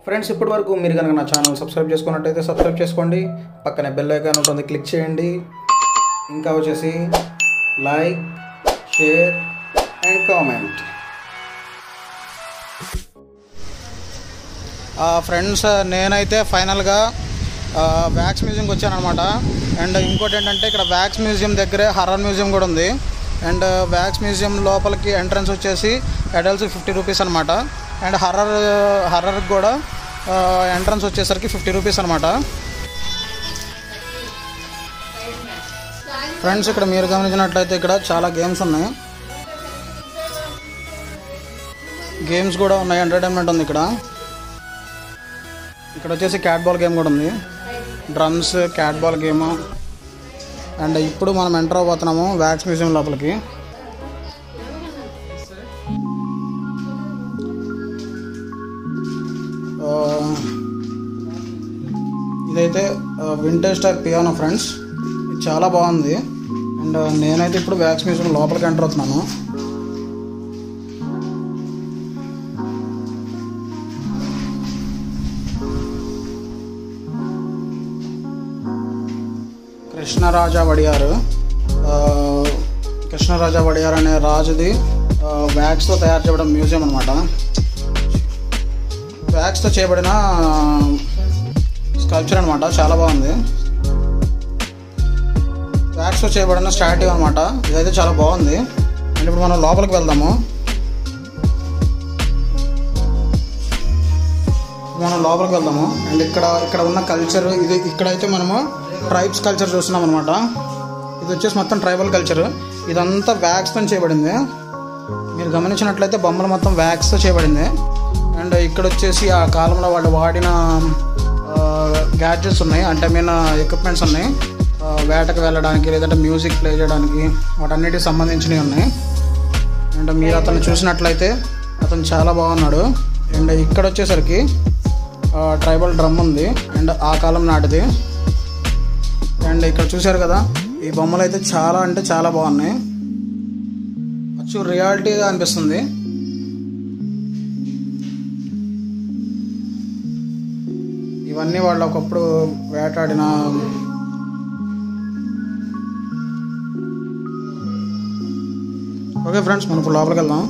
friends ఇప్పటి వరకు మీరు కనుక నా ఛానల్ సబ్స్క్రైబ్ చేసుకున్నట్టయితే సబ్స్క్రైబ్ చేసుకోండి పక్కనే బెల్ ఐకాన్ ఉంటుంది క్లిక్ చేయండి ఇంకా వచ్చేసి like share and comment friends నేనైతే ఫైనల్గా వ్యాక్స్ మ్యూజియంకి వచ్చాను అనమాట అండ్ ఇంకోటి ఏంటంటే ఇక్కడ వ్యాక్స్ మ్యూజియం దగ్గరే హర్రర్ మ్యూజియం కూడా ఉంది అండ్ వ్యాక్స్ మ్యూజియం లోపలికి ఎంట్రన్స్ వచ్చేసి అడల్ట్స్ ఫిఫ్టీ రూపీస్ అనమాట అండ్ హర్రర్ హర్రర్కి కూడా ఎంట్రన్స్ వచ్చేసరికి ఫిఫ్టీ రూపీస్ అనమాట ఫ్రెండ్స్ ఇక్కడ మీరు గమనించినట్లయితే ఇక్కడ చాలా గేమ్స్ ఉన్నాయి గేమ్స్ కూడా ఉన్నాయి ఎంటర్టైన్మెంట్ ఉంది ఇక్కడ ఇక్కడ వచ్చేసి క్యాట్ బాల్ గేమ్ కూడా ఉంది drums cat ball game and ఇప్పుడు మనం ఎంటర్ అవబోతున్నాము వ్యాక్స్ మ్యూజియం లోపలికి ఆ, ఇదైతే వింటేజ్ టైప్ పియానో ఫ్రెండ్స్ ఇది చాలా బాగుంది అండ్ నేనైతే ఇప్పుడు వ్యాక్స్ మ్యూజియం లోపలికి ఎంటర్ అవుతున్నాను కృష్ణరాజా వడియారు ఆ, కృష్ణరాజా వడియార్ అనే రాజుది ఆ, వ్యాక్స్తో తయారు చేయబడిన మ్యూజియం అనమాట వ్యాక్స్తో చేయబడిన స్కల్ప్చర్ అనమాట చాలా బాగుంది వ్యాక్స్తో చేయబడిన స్టాట్యూ అనమాట ఇదైతే చాలా బాగుంది అండ్ ఇప్పుడు మనం లోపలికి వెళ్దాము మనం లోపలికి వెళ్దాము అండ్ ఇక్కడ ఇక్కడ ఉన్న కల్చర్ ఇది ఇక్కడైతే మనము ట్రైబ్స్ కల్చర్ చూస్తున్నాం అనమాట ఇది వచ్చేసి మొత్తం ట్రైబల్ కల్చర్ ఇదంతా వ్యాక్స్తో చేయబడింది మీరు గమనించినట్లయితే బొమ్మలు మొత్తం వ్యాక్స్తో చేయబడింది అండ్ ఇక్కడ వచ్చేసి ఆ కాలంలో వాళ్ళు వాడిన గ్యాడ్జెట్స్ ఉన్నాయి అంటే మీన ఎక్విప్మెంట్స్ ఉన్నాయి ఆ, వేటకు వెళ్ళడానికి లేదంటే మ్యూజిక్ ప్లే చేయడానికి వాటన్నిటికి సంబంధించినవి ఉన్నాయి అండ్ మీరు అతను చూసినట్లయితే అతను చాలా బాగున్నాడు అండ్ ఇక్కడ వచ్చేసరికి ట్రైబల్ డ్రమ్ ఉంది అండ్ ఆ కాలం నాటిది అండ్ ఇక్కడ చూశారు కదా ఈ బొమ్మలు అయితే చాలా అంటే చాలా బాగున్నాయి అచ్చు రియాలిటీగా అనిపిస్తుంది ఇవన్నీ వాళ్ళు ఒకప్పుడు వేటాడిన ఓకే ఫ్రెండ్స్ మనం ఇప్పుడు లోపలికి వెళ్దాం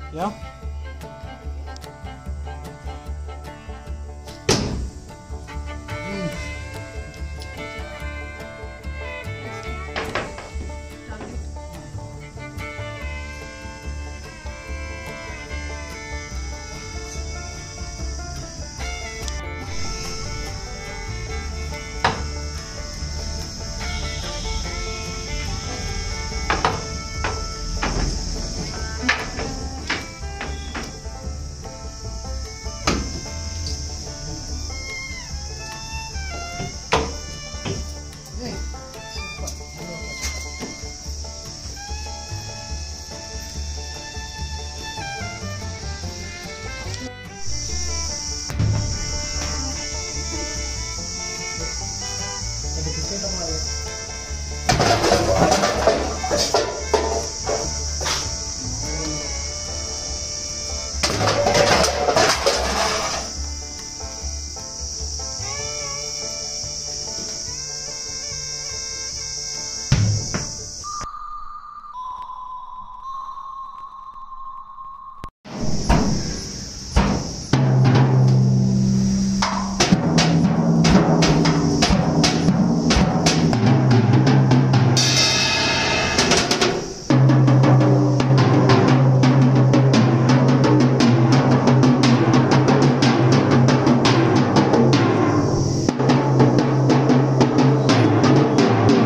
యా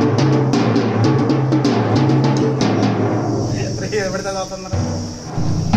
పెడితే అవుతుంది